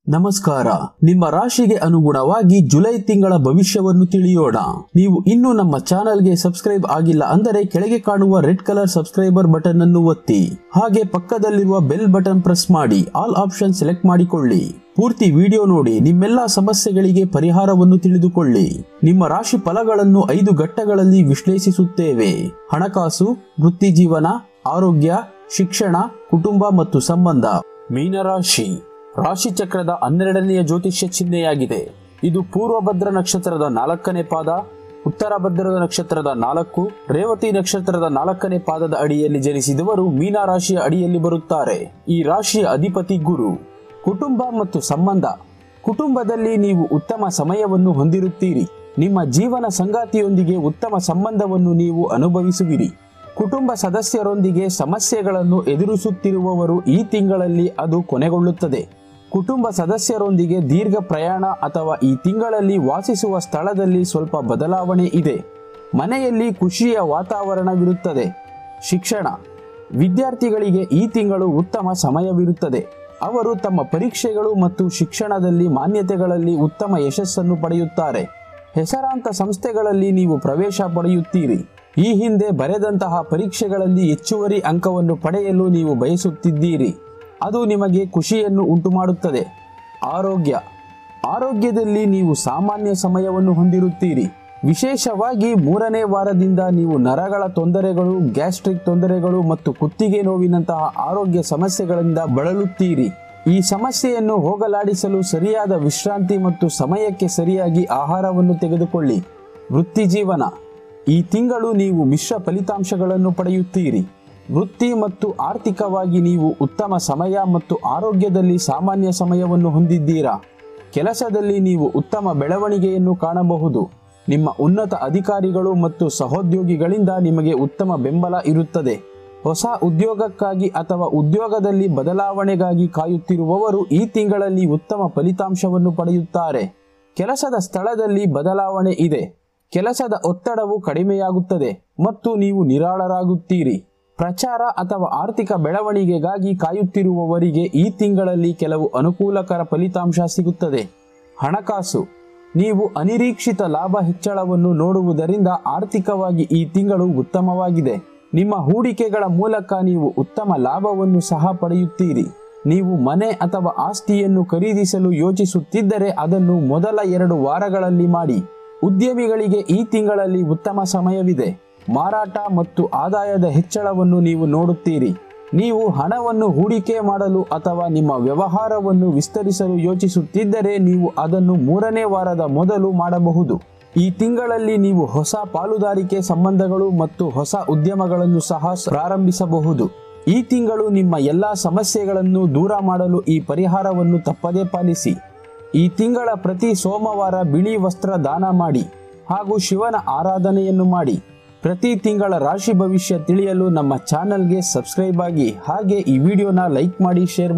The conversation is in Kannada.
ನಮಸ್ಕಾರ ನಿಮ್ಮ ರಾಶಿಗೆ ಅನುಗುಣವಾಗಿ ಜುಲೈ ತಿಂಗಳ ಭವಿಷ್ಯವನ್ನು ತಿಳಿಯೋಣ ನೀವು ಇನ್ನೂ ನಮ್ಮ ಚಾನೆಲ್ಗೆ ಸಬ್ಸ್ಕ್ರೈಬ್ ಆಗಿಲ್ಲ ಅಂದರೆ ಕೆಳಗೆ ಕಾಣುವ ರೆಡ್ ಕಲರ್ ಸಬ್ಸ್ಕ್ರೈಬರ್ ಬಟನ್ ಅನ್ನು ಒತ್ತಿ ಹಾಗೆ ಪಕ್ಕದಲ್ಲಿರುವ ಬೆಲ್ ಬಟನ್ ಪ್ರೆಸ್ ಮಾಡಿ ಆಲ್ ಆಪ್ಷನ್ ಸೆಲೆಕ್ಟ್ ಮಾಡಿಕೊಳ್ಳಿ ಪೂರ್ತಿ ವಿಡಿಯೋ ನೋಡಿ ನಿಮ್ಮೆಲ್ಲ ಸಮಸ್ಯೆಗಳಿಗೆ ಪರಿಹಾರವನ್ನು ತಿಳಿದುಕೊಳ್ಳಿ ನಿಮ್ಮ ರಾಶಿ ಫಲಗಳನ್ನು ಐದು ಘಟ್ಟಗಳಲ್ಲಿ ವಿಶ್ಲೇಷಿಸುತ್ತೇವೆ ಹಣಕಾಸು ವೃತ್ತಿ ಜೀವನ ಆರೋಗ್ಯ ಶಿಕ್ಷಣ ಕುಟುಂಬ ಮತ್ತು ಸಂಬಂಧ ಮೀನರಾಶಿ ರಾಶಿ ಚಕ್ರದ ಹನ್ನೆರಡನೆಯ ಜ್ಯೋತಿಷ್ಯ ಚಿಹ್ನೆಯಾಗಿದೆ ಇದು ಪೂರ್ವಭದ್ರ ನಕ್ಷತ್ರದ ನಾಲ್ಕನೇ ಪಾದ ಉತ್ತರ ಭದ್ರದ ನಕ್ಷತ್ರದ ನಾಲ್ಕು ರೇವತಿ ನಕ್ಷತ್ರದ ನಾಲ್ಕನೇ ಪಾದದ ಅಡಿಯಲ್ಲಿ ಜನಿಸಿದವರು ಮೀನ ರಾಶಿಯ ಅಡಿಯಲ್ಲಿ ಬರುತ್ತಾರೆ ಈ ರಾಶಿಯ ಅಧಿಪತಿ ಗುರು ಕುಟುಂಬ ಮತ್ತು ಸಂಬಂಧ ಕುಟುಂಬದಲ್ಲಿ ನೀವು ಉತ್ತಮ ಸಮಯವನ್ನು ಹೊಂದಿರುತ್ತೀರಿ ನಿಮ್ಮ ಜೀವನ ಸಂಗಾತಿಯೊಂದಿಗೆ ಉತ್ತಮ ಸಂಬಂಧವನ್ನು ನೀವು ಅನುಭವಿಸುವಿರಿ ಕುಟುಂಬ ಸದಸ್ಯರೊಂದಿಗೆ ಸಮಸ್ಯೆಗಳನ್ನು ಎದುರಿಸುತ್ತಿರುವವರು ಈ ತಿಂಗಳಲ್ಲಿ ಅದು ಕೊನೆಗೊಳ್ಳುತ್ತದೆ ಕುಟುಂಬ ಸದಸ್ಯರೊಂದಿಗೆ ದೀರ್ಘ ಪ್ರಯಾಣ ಅಥವಾ ಈ ತಿಂಗಳಲ್ಲಿ ವಾಸಿಸುವ ಸ್ಥಳದಲ್ಲಿ ಸ್ವಲ್ಪ ಬದಲಾವಣೆ ಇದೆ ಮನೆಯಲ್ಲಿ ಖುಷಿಯ ವಾತಾವರಣವಿರುತ್ತದೆ ಶಿಕ್ಷಣ ವಿದ್ಯಾರ್ಥಿಗಳಿಗೆ ಈ ತಿಂಗಳು ಉತ್ತಮ ಸಮಯವಿರುತ್ತದೆ ಅವರು ತಮ್ಮ ಪರೀಕ್ಷೆಗಳು ಮತ್ತು ಶಿಕ್ಷಣದಲ್ಲಿ ಮಾನ್ಯತೆಗಳಲ್ಲಿ ಉತ್ತಮ ಯಶಸ್ಸನ್ನು ಪಡೆಯುತ್ತಾರೆ ಹೆಸರಾಂತ ಸಂಸ್ಥೆಗಳಲ್ಲಿ ನೀವು ಪ್ರವೇಶ ಪಡೆಯುತ್ತೀರಿ ಈ ಹಿಂದೆ ಬರೆದಂತಹ ಪರೀಕ್ಷೆಗಳಲ್ಲಿ ಹೆಚ್ಚುವರಿ ಅಂಕವನ್ನು ಪಡೆಯಲು ನೀವು ಬಯಸುತ್ತಿದ್ದೀರಿ ಅದು ನಿಮಗೆ ಖುಷಿಯನ್ನು ಉಂಟುಮಾಡುತ್ತದೆ ಆರೋಗ್ಯ ಆರೋಗ್ಯದಲ್ಲಿ ನೀವು ಸಾಮಾನ್ಯ ಸಮಯವನ್ನು ಹೊಂದಿರುತ್ತೀರಿ ವಿಶೇಷವಾಗಿ ಮೂರನೇ ವಾರದಿಂದ ನೀವು ನರಗಳ ತೊಂದರೆಗಳು ಗ್ಯಾಸ್ಟ್ರಿಕ್ ತೊಂದರೆಗಳು ಮತ್ತು ಕುತ್ತಿಗೆ ನೋವಿನಂತಹ ಆರೋಗ್ಯ ಸಮಸ್ಯೆಗಳಿಂದ ಬಳಲುತ್ತೀರಿ ಈ ಸಮಸ್ಯೆಯನ್ನು ಹೋಗಲಾಡಿಸಲು ಸರಿಯಾದ ವಿಶ್ರಾಂತಿ ಮತ್ತು ಸಮಯಕ್ಕೆ ಸರಿಯಾಗಿ ಆಹಾರವನ್ನು ತೆಗೆದುಕೊಳ್ಳಿ ವೃತ್ತಿ ಜೀವನ ಈ ತಿಂಗಳು ನೀವು ಮಿಶ್ರ ಫಲಿತಾಂಶಗಳನ್ನು ಪಡೆಯುತ್ತೀರಿ ವೃತ್ತಿ ಮತ್ತು ಆರ್ಥಿಕವಾಗಿ ನೀವು ಉತ್ತಮ ಸಮಯ ಮತ್ತು ಆರೋಗ್ಯದಲ್ಲಿ ಸಾಮಾನ್ಯ ಸಮಯವನ್ನು ಹೊಂದಿದ್ದೀರಾ ಕೆಲಸದಲ್ಲಿ ನೀವು ಉತ್ತಮ ಬೆಳವಣಿಗೆಯನ್ನು ಕಾಣಬಹುದು ನಿಮ್ಮ ಉನ್ನತ ಅಧಿಕಾರಿಗಳು ಮತ್ತು ಸಹೋದ್ಯೋಗಿಗಳಿಂದ ನಿಮಗೆ ಉತ್ತಮ ಬೆಂಬಲ ಇರುತ್ತದೆ ಹೊಸ ಉದ್ಯೋಗಕ್ಕಾಗಿ ಅಥವಾ ಉದ್ಯೋಗದಲ್ಲಿ ಬದಲಾವಣೆಗಾಗಿ ಕಾಯುತ್ತಿರುವವರು ಈ ತಿಂಗಳಲ್ಲಿ ಉತ್ತಮ ಫಲಿತಾಂಶವನ್ನು ಪಡೆಯುತ್ತಾರೆ ಕೆಲಸದ ಸ್ಥಳದಲ್ಲಿ ಬದಲಾವಣೆ ಇದೆ ಕೆಲಸದ ಒತ್ತಡವು ಕಡಿಮೆಯಾಗುತ್ತದೆ ಮತ್ತು ನೀವು ನಿರಾಳರಾಗುತ್ತೀರಿ ಪ್ರಚಾರ ಅಥವಾ ಆರ್ಥಿಕ ಬೆಳವಣಿಗೆಗಾಗಿ ಕಾಯುತ್ತಿರುವವರಿಗೆ ಈ ತಿಂಗಳಲ್ಲಿ ಕೆಲವು ಅನುಕೂಲಕರ ಫಲಿತಾಂಶ ಸಿಗುತ್ತದೆ ಹಣಕಾಸು ನೀವು ಅನಿರೀಕ್ಷಿತ ಲಾಭ ಹೆಚ್ಚಳವನ್ನು ನೋಡುವುದರಿಂದ ಆರ್ಥಿಕವಾಗಿ ಈ ತಿಂಗಳು ಉತ್ತಮವಾಗಿದೆ ನಿಮ್ಮ ಹೂಡಿಕೆಗಳ ಮೂಲಕ ನೀವು ಉತ್ತಮ ಲಾಭವನ್ನು ಸಹ ಪಡೆಯುತ್ತೀರಿ ನೀವು ಮನೆ ಅಥವಾ ಆಸ್ತಿಯನ್ನು ಖರೀದಿಸಲು ಯೋಚಿಸುತ್ತಿದ್ದರೆ ಅದನ್ನು ಮೊದಲ ಎರಡು ವಾರಗಳಲ್ಲಿ ಮಾಡಿ ಉದ್ಯಮಿಗಳಿಗೆ ಈ ತಿಂಗಳಲ್ಲಿ ಉತ್ತಮ ಸಮಯವಿದೆ ಮಾರಾಟ ಮತ್ತು ಆದಾಯದ ಹೆಚ್ಚಳವನ್ನು ನೀವು ನೋಡುತ್ತೀರಿ ನೀವು ಹಣವನ್ನು ಹೂಡಿಕೆ ಮಾಡಲು ಅಥವಾ ನಿಮ್ಮ ವ್ಯವಹಾರವನ್ನು ವಿಸ್ತರಿಸಲು ಯೋಚಿಸುತ್ತಿದ್ದರೆ ನೀವು ಅದನ್ನು ಮೂರನೇ ವಾರದ ಮೊದಲು ಮಾಡಬಹುದು ಈ ತಿಂಗಳಲ್ಲಿ ನೀವು ಹೊಸ ಪಾಲುದಾರಿಕೆ ಸಂಬಂಧಗಳು ಮತ್ತು ಹೊಸ ಉದ್ಯಮಗಳನ್ನು ಸಹ ಪ್ರಾರಂಭಿಸಬಹುದು ಈ ತಿಂಗಳು ನಿಮ್ಮ ಎಲ್ಲಾ ಸಮಸ್ಯೆಗಳನ್ನು ದೂರ ಮಾಡಲು ಈ ಪರಿಹಾರವನ್ನು ತಪ್ಪದೇ ಪಾಲಿಸಿ ಈ ತಿಂಗಳ ಪ್ರತಿ ಸೋಮವಾರ ಬಿಳಿ ವಸ್ತ್ರ ದಾನ ಮಾಡಿ ಹಾಗೂ ಶಿವನ ಆರಾಧನೆಯನ್ನು ಮಾಡಿ ಪ್ರತಿ ತಿಂಗಳ ರಾಶಿ ಭವಿಷ್ಯ ತಿಳಿಯಲು ನಮ್ಮ ಚಾನಲ್ಗೆ ಸಬ್ಸ್ಕ್ರೈಬ್ ಆಗಿ ಹಾಗೆ ಈ ವಿಡಿಯೋನ ಲೈಕ್ ಮಾಡಿ ಶೇರ್